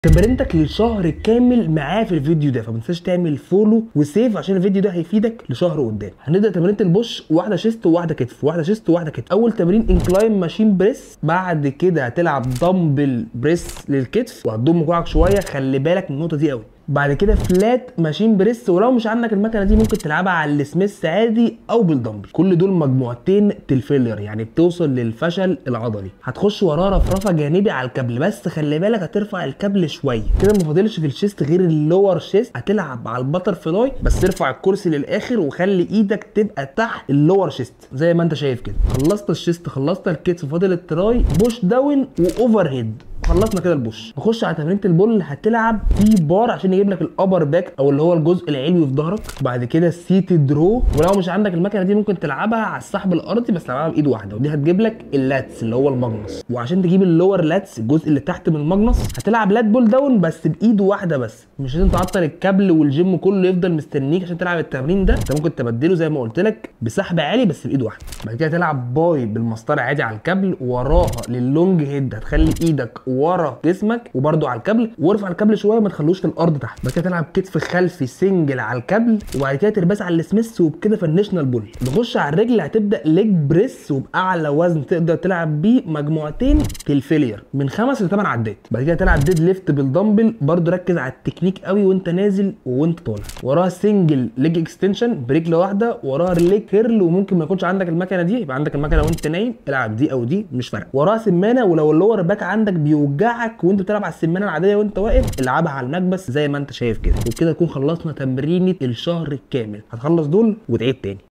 تمرينتك للشهر كامل معاه في الفيديو ده فما تنساش تعمل فولو وسيف عشان الفيديو ده هيفيدك لشهر قدام هنبدا تمرينه البوش واحده شيست وواحده كتف واحده شيست وواحده كتف اول تمرين انكلاين ماشين بريس بعد كده هتلعب دمبل بريس للكتف وهتضم كوعك شويه خلي بالك من النقطه دي قوي بعد كده فلات ماشين بريس ولو مش عندك المكنه دي ممكن تلعبها على السميث عادي او بالدمبل كل دول مجموعتين تلفيلر يعني بتوصل للفشل العضلي هتخش وراه رفرفه جانبي على الكابل بس خلي بالك هترفع الكابل شويه كده ما فاضلش في الشيست غير اللور شيست هتلعب على البتر فلاي بس ارفع الكرسي للاخر وخلي ايدك تبقى تحت اللور شيست زي ما انت شايف كده خلصت الشيست خلصت الكتف فاضل التراي بوش داون واوفر هيد خلصنا كده البوش نخش على تمرينه البول هتلعب تي بار عشان يجيب لك الابر باك او اللي هو الجزء العلوي في ظهرك بعد كده سيت درو ولو مش عندك المكنه دي ممكن تلعبها على السحب الارضي بس تلعبها بايد واحده ودي هتجيب لك اللاتس اللي هو الماجنس وعشان تجيب اللور لاتس الجزء اللي تحت من الماجنس هتلعب لات بول داون بس بايد واحده بس مش لازم تعطل الكابل والجيم كله يفضل مستنيك عشان تلعب التمرين ده انت ممكن تبدله زي ما قلت لك بسحب عالي بس بايد واحده بعد كده تلعب باي بالمسطره عادي على الكابل وراها للونج هيد هتخلي ايدك ورا جسمك وبرده على الكابل وارفع الكابل شويه ما تخلوش في الارض تحت بعد كده تلعب كتف خلفي سنجل على الكابل وبعد كده ترباس على السميث وبكده فنشنا البول نخش على الرجل هتبدا ليج بريس وباعلى وزن تقدر تلعب بيه مجموعتين في الفيلير من خمس لثمان عدات بعد كده تلعب ديد ليفت بالدمبل برده ركز على التكنيك قوي وانت نازل وانت طالع وراها سنجل ليج اكستنشن برجل واحده وراها ليج كيرل وممكن ما يكونش عندك المكنه دي يبقى عندك المكنه وانت نايم العب دي او دي مش فارقه وراها سمانه ولو اللور باك عندك بيوجعك وانت بتلعب على السمانه العاديه وانت واقف العبها على المكبس زي ما انت شايف كده وبكده نكون خلصنا تمرينه الشهر الكامل هتخلص دول وتعيد تاني